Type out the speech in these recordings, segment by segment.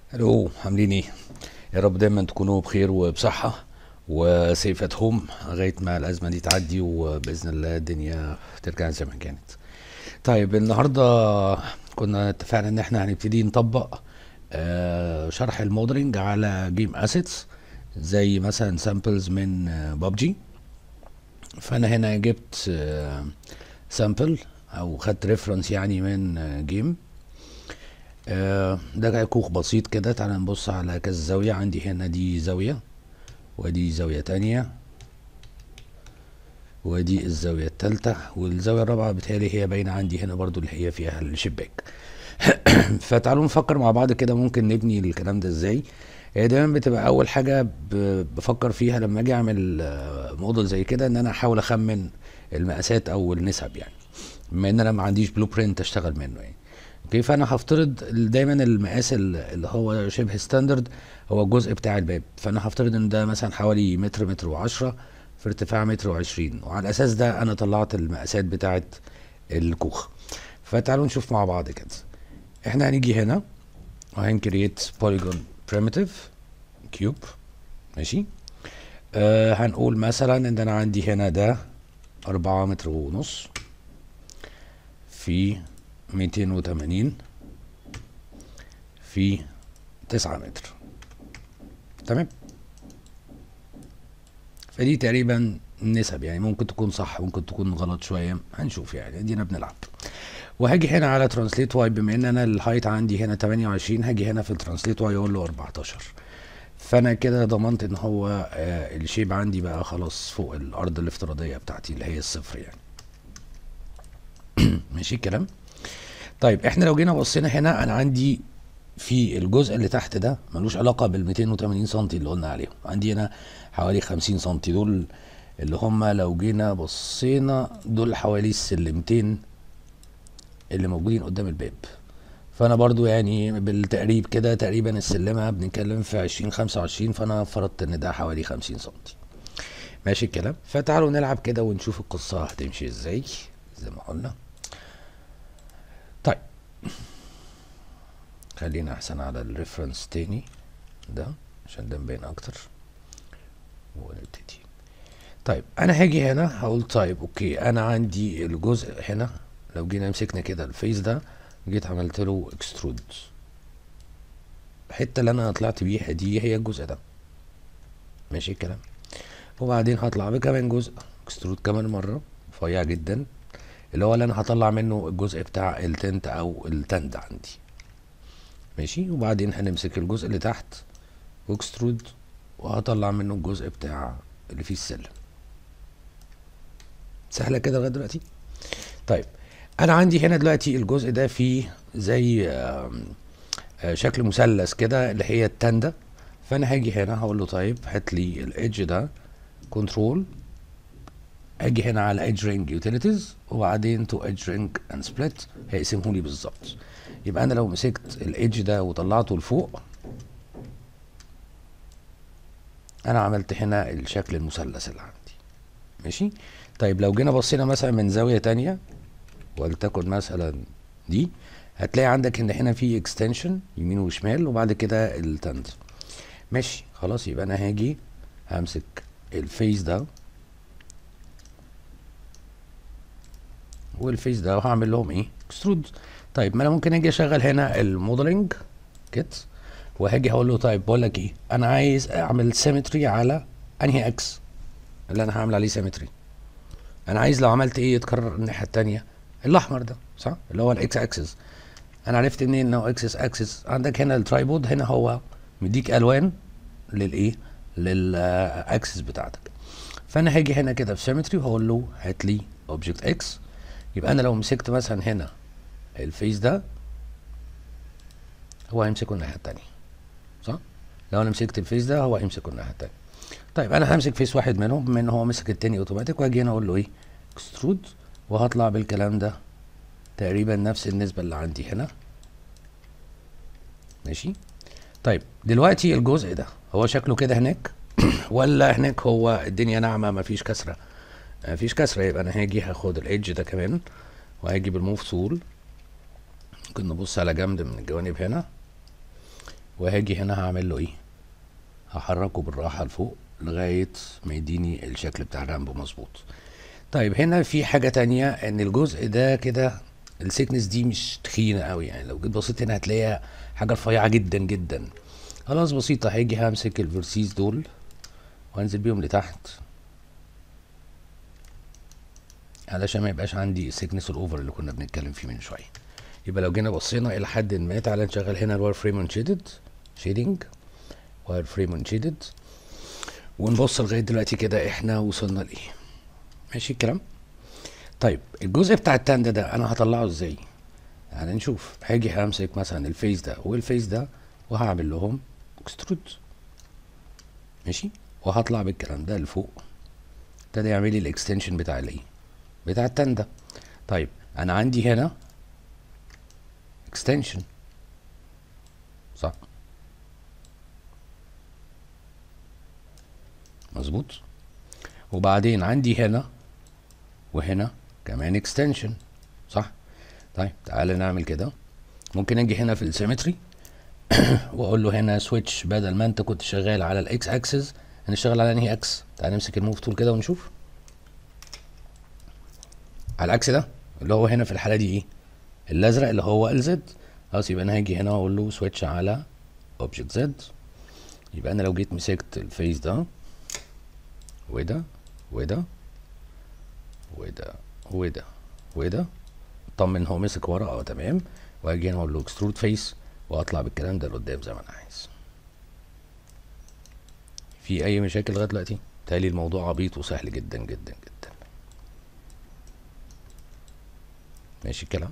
الو عاملين ايه يا رب دايما تكونوا بخير وبصحة وسيف ات هوم لغاية ما الأزمة دي تعدي وبإذن الله الدنيا ترجع زي ما كانت طيب النهاردة كنا اتفقنا ان احنا هنبتدي نطبق آه، شرح الموديلنج على جيم اسيتس زي مثلا سامبلز من ببجي فانا هنا جبت سامبل او خدت ريفرنس يعني من جيم آه، ده كوخ بسيط كده تعالى نبص على كذا زاوية عندي هنا دي زاوية ودي زاوية تانية ودي الزاوية التالتة والزاوية الرابعة بتهيألي هي باينة عندي هنا برضو اللي هي فيها الشباك فتعالوا نفكر مع بعض كده ممكن نبني الكلام ده ازاي هي دايما بتبقى اول حاجة ب- بفكر فيها لما اجي اعمل آه، موديل زي كده ان انا احاول اخمن المقاسات او النسب يعني بما ان انا ما عنديش بلو برنت اشتغل منه يعني اوكي فانا هفترض ال- دايما المقاس ال- اللي هو شبه ستاندرد هو الجزء بتاع الباب فانا هفترض ان ده مثلا حوالي متر متر وعشرة في ارتفاع متر وعشرين وعلى الاساس ده انا طلعت المقاسات بتاعت الكوخ فتعالوا نشوف مع بعض كده احنا هنيجي هنا وهنكريت polygon primitive كيوب ماشي آه هنقول مثلا ان انا عندي هنا ده أربعة متر ونص في ميتين وتمانين في تسعة متر تمام فدي تقريبا نسب يعني ممكن تكون صح ممكن تكون غلط شوية هنشوف يعني ادينا بنلعب وهاجي هنا على ترانسليت واي بما ان انا الهايت عندي هنا 28 هاجي هنا في الترانسليت واي اقول له 14 فانا كده ضمنت ان هو آه الشيب عندي بقى خلاص فوق الارض الافتراضيه بتاعتي اللي هي الصفر يعني ماشي الكلام طيب احنا لو جينا بصينا هنا انا عندي في الجزء اللي تحت ده ملوش علاقه بال 280 سم اللي قلنا عليهم عندي هنا حوالي 50 سم دول اللي هم لو جينا بصينا دول حوالي السلمتين اللي موجودين قدام الباب فانا برضو يعني بالتقريب كده تقريبا السلمه بنتكلم في 20 25 فانا فرضت ان ده حوالي 50 سم ماشي الكلام فتعالوا نلعب كده ونشوف القصه هتمشي ازاي زي ما قلنا طيب خلينا احسن على الريفرنس تاني ده عشان ده مبين اكتر ونبتدي طيب انا هاجي هنا هقول طيب اوكي انا عندي الجزء هنا لو جينا مسكنا كده الفيس ده جيت عملت له اكسترود الحته اللي انا طلعت بيها دي هي الجزء ده ماشي الكلام وبعدين هطلع بكمان جزء اكسترود كمان مره رفيع جدا اللي هو اللي انا هطلع منه الجزء بتاع التنت او التند عندي ماشي وبعدين هنمسك الجزء اللي تحت واكسترود وهطلع منه الجزء بتاع اللي فيه السلم سهله كده لغايه دلوقتي طيب انا عندي هنا دلوقتي الجزء ده فيه زي آم، آه، شكل مثلث كده اللي هي التندة فانا هاجي هنا هقول له طيب هات لي الايدج ده كنترول اجي هنا على ايدج رينج يوتيليتيز وبعدين تو ايدج رينج اند سبليت هيقسمه لي بالظبط يبقى انا لو مسكت الايدج ده وطلعته لفوق انا عملت هنا الشكل المثلث اللي عندي ماشي طيب لو جينا بصينا مثلا من زاوية تانية ولتكن مثلا دي هتلاقي عندك ان هنا في اكستنشن يمين وشمال وبعد كده التند ماشي خلاص يبقى انا هاجي همسك الفيس ده والفيس ده وهعمل لهم ايه اكسترود طيب ما انا ممكن اجي اشغل هنا الموديلنج كيت وهاجي هقول له طيب بقول لك ايه انا عايز اعمل سيمتري على انهي اكس اللي انا هعمل عليه سيمتري انا عايز لو عملت ايه يتكرر الناحيه التانية الاحمر ده صح اللي هو الاكس اكسس انا عرفت منين انه اكسس اكسس عندك هنا الترايبود هنا هو مديك الوان للايه للاكسس بتاعتك فانا هاجي هنا كده في سيمتري وهقول له هات لي اوبجكت اكس يبقى انا لو مسكت مثلا هنا الفيس ده هو هيمسكه الناحيه التانية صح لو انا مسكت الفيس ده هو هيمسكه الناحيه التانية طيب انا همسك فيس واحد منهم بما ان هو مسك التاني اوتوماتيك واجي هنا اقول له ايه اكسترود وهطلع بالكلام ده تقريبا نفس النسبة اللي عندي هنا ماشي طيب دلوقتي الجزء ده هو شكله كده هناك ولا هناك هو الدنيا ناعمة مفيش كسرة مفيش كسرة يبقى انا هاجي هاخد الايدج ده كمان وهاجي بالموف تول ممكن نبص على جنب من الجوانب هنا وهاجي هنا هعمل له ايه هحركه بالراحه لفوق لغايه ما يديني الشكل بتاع الرامبو مظبوط طيب هنا في حاجه تانية ان الجزء ده كده السيكنس دي مش تخينه قوي يعني لو جيت بصيت هنا هتلاقيها حاجه رفيعه جدا جدا خلاص بسيطه هاجي همسك الفيرسيز دول وانزل بيهم لتحت علشان ما يبقاش عندي السيكنس الاوفر اللي كنا بنتكلم فيه من شويه يبقى لو جينا بصينا الى حد ما تعالى نشغل هنا الواير فريم انشيدد شيدنج واير فريم انشيدد ونبص لغايه دلوقتي كده احنا وصلنا لايه ماشي الكلام طيب الجزء بتاع التاندا ده انا هطلعه ازاي يعني نشوف هاجي همسك مثلا الفيس ده والفيس ده وهعمل لهم اكسترود ماشي وهطلع بالكلام ده لفوق ابتدى يعمل لي الاكستنشن بتاع الايه بتاع التاندا طيب انا عندي هنا اكستنشن صح مظبوط وبعدين عندي هنا وهنا كمان اكستنشن صح طيب تعالى نعمل كده ممكن اجي هنا في السيمتري واقول له هنا سويتش بدل ما انت كنت شغال على الاكس اكسس هنشتغل على انهي اكس تعالى نمسك الموف تول كده ونشوف على الاكس ده اللي هو هنا في الحاله دي ايه الازرق اللي هو الزد خلاص يبقى انا هاجي هنا واقول له سويتش على اوبجكت زد يبقى انا لو جيت مسكت الفيس ده وده وده وده وده وده اطمن هو مسك ورا اه تمام واجي هنا اقول له اكسترود فيس واطلع بالكلام ده لقدام زي ما انا عايز في اي مشاكل لغايه دلوقتي تالي الموضوع عبيط وسهل جدا جدا جدا ماشي الكلام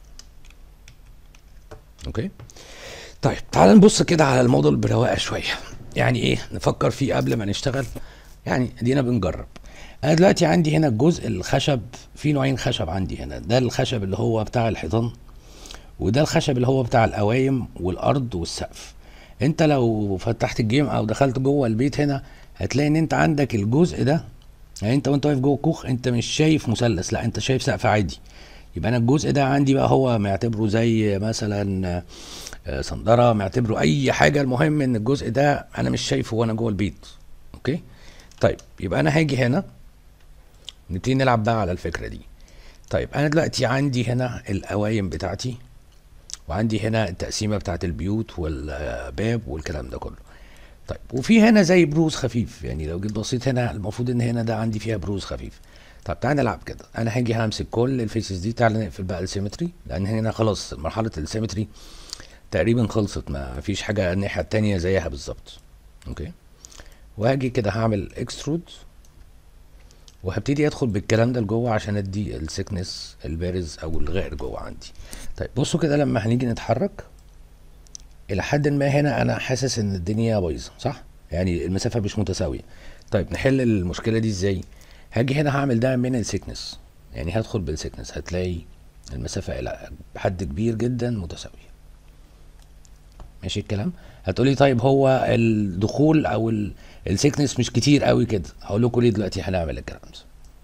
اوكي طيب تعال نبص كده على الموضوع برواقه شويه يعني ايه نفكر فيه قبل ما نشتغل يعني ادينا بنجرب انا دلوقتي عندي هنا الجزء الخشب في نوعين خشب عندي هنا ده الخشب اللي هو بتاع الحيطان وده الخشب اللي هو بتاع القوايم والارض والسقف انت لو فتحت الجيم او دخلت جوه البيت هنا هتلاقي ان انت عندك الجزء ده يعني انت وانت واقف جوه الكوخ انت مش شايف مثلث لا انت شايف سقف عادي يبقى انا الجزء ده عندي بقى هو معتبره زي مثلا آه، صندره معتبره اي حاجه المهم ان الجزء ده انا مش شايفه وانا جوه البيت اوكي طيب يبقى انا هاجي هنا نبتدي نلعب بقى على الفكره دي طيب انا دلوقتي عندي هنا القوايم بتاعتي وعندي هنا التقسيمه بتاعت البيوت والباب والكلام ده كله طيب وفي هنا زي بروز خفيف يعني لو جيت بصيت هنا المفروض ان هنا ده عندي فيها بروز خفيف طب تعالى نلعب كده انا هاجي همسك كل الفيسز دي تعالى نقفل بقى السيمتري لان هنا خلاص مرحله السيمتري تقريبا خلصت ما فيش حاجه الناحيه التانية زيها بالظبط اوكي وهاجي كده هعمل اكسترود وهبتدي ادخل بالكلام ده لجوه عشان ادي السكنس البارز او الغائر جوه عندي طيب بصوا كده لما هنيجي نتحرك الى حد ما هنا انا حاسس ان الدنيا بايظه صح يعني المسافه مش متساويه طيب نحل المشكله دي ازاي هاجي هنا هعمل ده من السكنس يعني هدخل بالسكنس هتلاقي المسافه الى حد كبير جدا متساويه ماشي الكلام هتقولي طيب هو الدخول او السكنس مش كتير قوي كده هقول لكم ليه دلوقتي هنعمل الكلام ده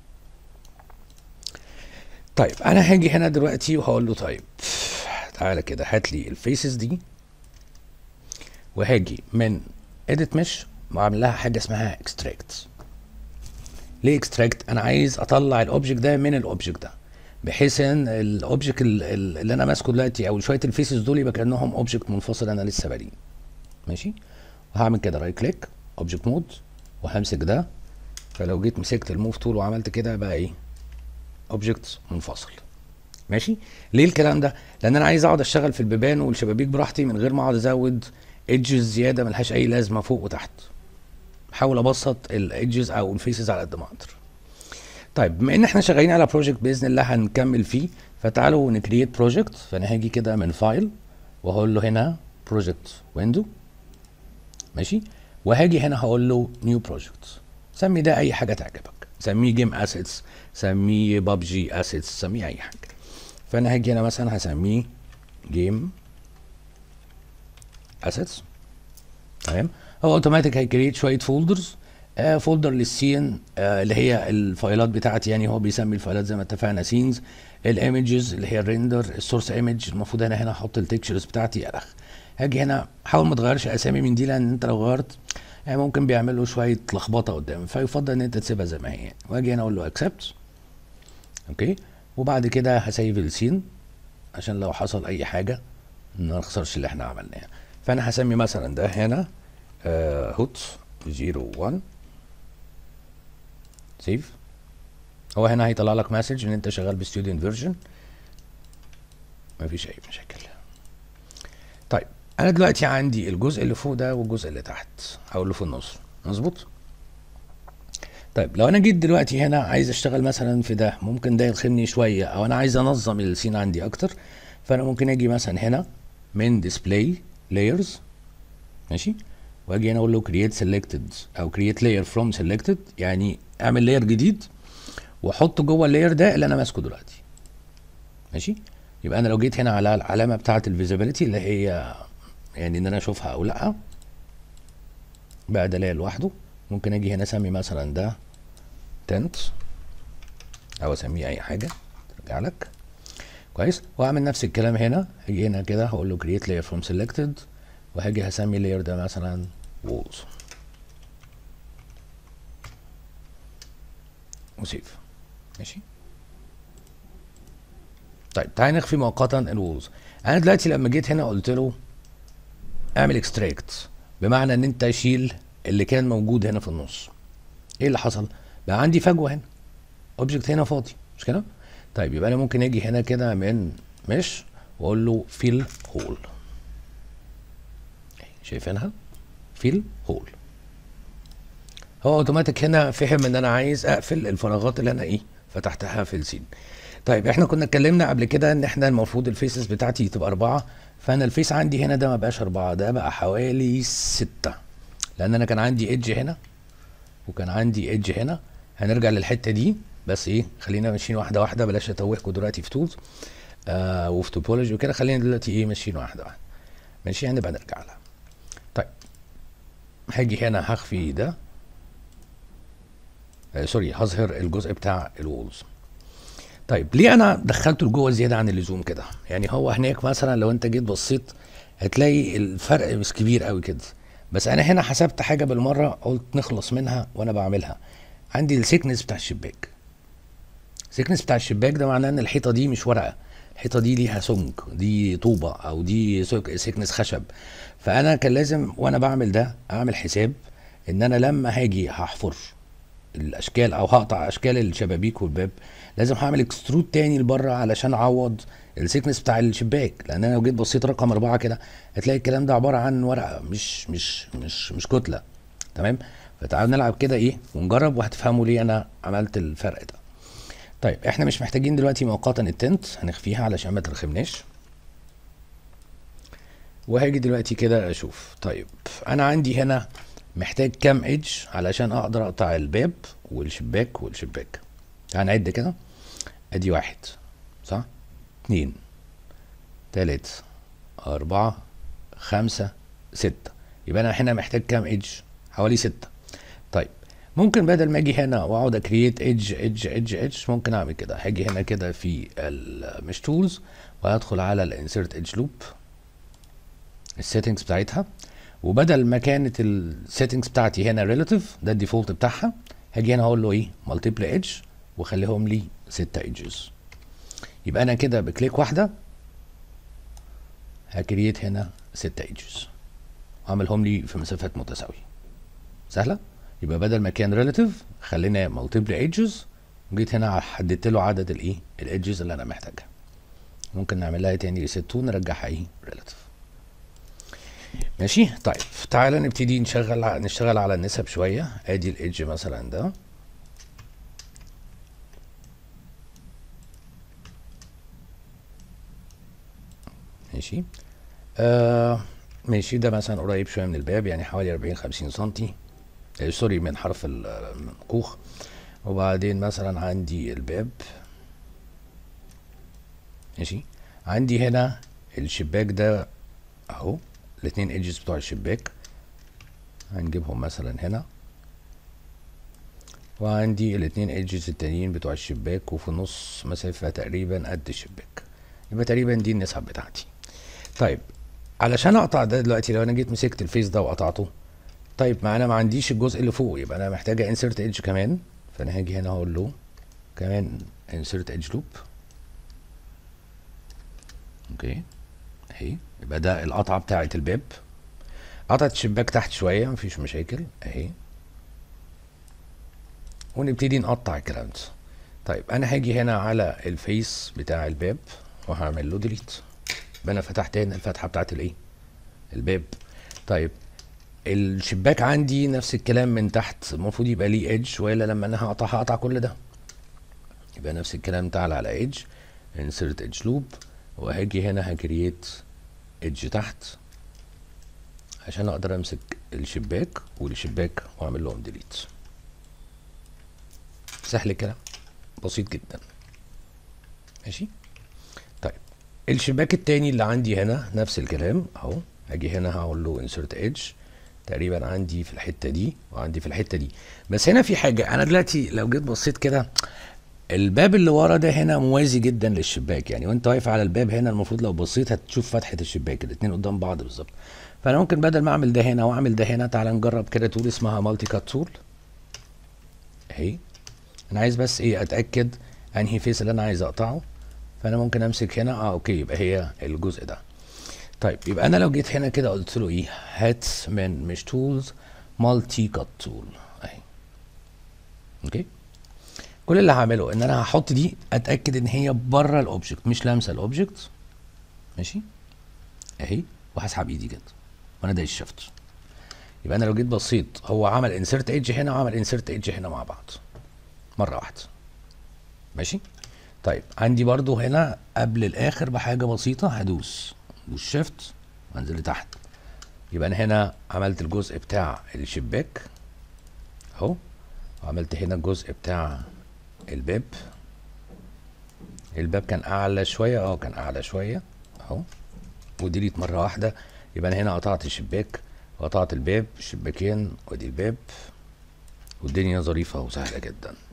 طيب انا هاجي هنا دلوقتي وهقول له طيب تعالى كده هات لي الفيسز دي وهاجي من edit mesh وعامل لها حاجه اسمها extract ليه اكستراكت انا عايز اطلع الاوبجكت ده من الاوبجكت ده بحيث ان الاوبجكت اللي انا ماسكه دلوقتي او شويه الفيسز دول يبقى كانهم اوبجكت منفصل انا لسه باريه ماشي وهعمل كده رايت كليك اوبجكت مود وهمسك ده فلو جيت مسكت الموف تول وعملت كده بقى ايه اوبجكت منفصل ماشي ليه الكلام ده لان انا عايز اقعد اشتغل في البيبان والشبابيك براحتي من غير ما اقعد ازود ايدجز زياده ملهاش اي لازمه فوق وتحت بحاول ابسط الايدجز او الفيسز على قد ما اقدر طيب بما ان احنا شغالين على بروجكت باذن الله هنكمل فيه فتعالوا نكريت بروجكت فانا هاجي كده من فايل وهقول له هنا بروجكت ويندو ماشي وهاجي هنا هقول له نيو بروجكت سمي ده اي حاجه تعجبك سميه جيم اسيتس سميه ببجي اسيتس سميه اي حاجه فانا هاجي هنا مثلا هسميه جيم اسيتس تمام هو اوتوماتيك هيكريت شويه فولدرز آه فولدر للسين آه اللي هي الفايلات بتاعتي يعني هو بيسمي الفايلات زي ما اتفقنا سينز الايمجز اللي هي الريندر السورس ايمج المفروض انا هنا احط التكتشرز بتاعتي الخ هاجي هنا حاول ما تغيرش اسامي من دي لان انت لو غيرت يعني ممكن بيعملوا شويه لخبطه قدام فيفضل ان انت تسيبها زي ما هي يعني. واجي هنا اقول له اكسبت اوكي وبعد كده هسيف السين عشان لو حصل اي حاجه ما نخسرش اللي احنا عملناه فانا هسمي مثلا ده هنا آه هوت 01 سيف هو هنا هيطلع لك مسج ان انت شغال بستودنت فيرجن مفيش اي مشاكل طيب انا دلوقتي عندي الجزء اللي فوق ده والجزء اللي تحت او اللي في النص مظبوط طيب لو انا جيت دلوقتي هنا عايز اشتغل مثلا في ده ممكن ده يلخمني شويه او انا عايز انظم السين عندي اكتر فانا ممكن اجي مثلا هنا من display layers ماشي واجي هنا اقول له create selected او create layer from selected يعني اعمل layer جديد واحط جوه اللاير ده اللي انا ماسكه دلوقتي ماشي يبقى انا لو جيت هنا على العلامه بتاعه الفيزيبيليتي اللي هي يعني ان انا اشوفها او لا بقى ده لاير لوحده ممكن اجي هنا اسمي مثلا ده تنت او اسميه اي حاجه ترجع لك كويس واعمل نفس الكلام هنا هاجي هنا كده هقول له create layer from selected وهاجي هسمي اللاير ده مثلا walls وسيف ماشي طيب تعالى نخفي مؤقتا الوولز انا دلوقتي لما جيت هنا قلت له اعمل اكستراكت بمعنى ان انت شيل اللي كان موجود هنا في النص ايه اللي حصل بقى عندي فجوه هنا اوبجكت هنا فاضي مش كده طيب يبقى انا ممكن اجي هنا كده من مش واقول له فيل هول شايفينها فيل هول هو اوتوماتيك هنا فهم ان انا عايز اقفل الفراغات اللي انا ايه فتحتها في السين طيب احنا كنا اتكلمنا قبل كده ان احنا المفروض الفيسز بتاعتي تبقى اربعه فانا الفيس عندي هنا ده ما بقاش اربعه ده بقى حوالي سته لان انا كان عندي ايدج هنا وكان عندي ايدج هنا هنرجع للحته دي بس ايه خلينا ماشيين واحده واحده بلاش اتوهكم دلوقتي في تولز آه وفي توبولوجي وكده خلينا دلوقتي ايه ماشيين واحده واحده ماشي هنبقى نرجع لها طيب هاجي هنا هخفي ده آه سوري هظهر الجزء بتاع الوولز طيب ليه انا دخلته لجوه زياده عن اللزوم كده يعني هو هناك مثلا لو انت جيت بصيت هتلاقي الفرق مش كبير قوي كده بس انا هنا حسبت حاجه بالمره قلت نخلص منها وانا بعملها عندي السيكنس بتاع الشباك السيكنس بتاع الشباك ده معناه ان الحيطه دي مش ورقه الحيطه دي ليها سمك دي طوبه او دي سيكنس خشب فانا كان لازم وانا بعمل ده اعمل حساب ان انا لما هاجي هحفر الاشكال او هقطع اشكال الشبابيك والباب لازم هعمل اكسترود تاني لبره علشان اعوض السيكنس بتاع الشباك لان انا لو جيت بصيت رقم اربعه كده هتلاقي الكلام ده عباره عن ورقه مش مش مش مش كتله تمام فتعالوا نلعب كده ايه ونجرب وهتفهموا ليه انا عملت الفرق ده طيب احنا مش محتاجين دلوقتي مؤقتا التنت هنخفيها علشان ما ترخمناش وهاجي دلوقتي كده اشوف طيب انا عندي هنا محتاج كام ايدج علشان اقدر اقطع الباب والشباك والشباك هنعد كده ادي واحد صح اتنين تلات اربعة خمسة ستة يبقى انا هنا محتاج كام ايدج حوالي ستة طيب ممكن بدل ما اجي هنا واقعد اكريت ايدج ايدج ايدج ايدج ممكن اعمل كده هاجي هنا كده في المش تولز وهدخل على الانسيرت ايدج لوب السيتنجز بتاعتها وبدل ما كانت السيتنجز بتاعتي هنا ريلاتيف ده الديفولت بتاعها هاجي هنا اقول له ايه مالتيبل ايدج وخليهم لي 6 ايدجز يبقى انا كده بكليك واحده هكريت هنا 6 ايدجز واعملهم لي في مسافات متساويه سهله يبقى بدل ما كان ريلاتيف خلينا مالتيبل ايدجز وجيت هنا حددت له عدد الايه الايدجز اللي انا محتاجها ممكن نعمل لها تاني ريست ونرجعها ايه ريلاتيف ماشي طيب تعالى نبتدي نشغل نشتغل على النسب شويه ادي الايدج مثلا ده ماشي آه ماشي ده مثلا قريب شويه من الباب يعني حوالي 40 50 سنتي آه سوري من حرف المنقوخ وبعدين مثلا عندي الباب ماشي عندي هنا الشباك ده اهو الاتنين ايدجز بتوع الشباك هنجيبهم مثلا هنا وعندي الاتنين ايدجز التانيين بتوع الشباك وفي النص مسافة تقريبا قد الشباك يبقى تقريبا دي النسب بتاعتي طيب علشان اقطع ده دلوقتي لو انا جيت مسكت الفيس ده وقطعته طيب ما انا ما عنديش الجزء اللي فوق يبقى انا محتاجه انسرت ايدج كمان فانا هاجي هنا هقول له كمان انسرت ايدج لوب اوكي اهي يبقى ده القطعه بتاعه الباب قطعه الشباك تحت شويه مفيش مشاكل اهي ونبتدي نقطع الكلام ده طيب انا هاجي هنا على الفيس بتاع الباب وهعمل له ديليت يبقى انا فتحت هنا الفتحه بتاعت الايه الباب طيب الشباك عندي نفس الكلام من تحت المفروض يبقى ليه ايدج والا لما انا هقطع هقطع كل ده يبقى نفس الكلام تعالى على ايدج انسرت ايدج لوب وهاجي هنا هكرييت ايدج تحت عشان اقدر امسك الشباك والشباك واعمل لهم ديليت سهل كده بسيط جدا ماشي طيب الشباك التاني اللي عندي هنا نفس الكلام اهو هاجي هنا هقول له انسرت ايدج تقريبا عندي في الحته دي وعندي في الحته دي بس هنا في حاجه انا دلوقتي لو جيت بصيت كده الباب اللي ورا ده هنا موازي جدا للشباك يعني وانت واقف على الباب هنا المفروض لو بصيت هتشوف فتحه الشباك الاتنين قدام بعض بالظبط فانا ممكن بدل ما اعمل ده هنا واعمل ده هنا تعالى نجرب كده تول اسمها مالتي كات تول اهي انا عايز بس ايه اتاكد انهي فيس اللي انا عايز اقطعه فانا ممكن امسك هنا اه اوكي يبقى هي الجزء ده طيب يبقى انا لو جيت هنا كده قلت له ايه هات من مش تولز مالتي كات تول اهي اوكي كل اللي هعمله ان انا هحط دي اتاكد ان هي بره الاوبجكت مش لامسه الاوبجكت ماشي اهي وهسحب ايدي كده وانا دايس شيفت يبقى انا لو جيت بصيت هو عمل انسرت ايدج هنا وعمل انسرت ايدج هنا مع بعض مره واحده ماشي طيب عندي برضو هنا قبل الاخر بحاجه بسيطه هدوس دوس شيفت وانزل لتحت يبقى انا هنا عملت الجزء بتاع الشباك اهو وعملت هنا الجزء بتاع الباب الباب كان اعلى شويه اه كان اعلى شويه اهو وديليت مره واحده يبقى انا هنا قطعت الشباك وقطعت الباب الشباكين ودي الباب والدنيا ظريفه وسهله جدا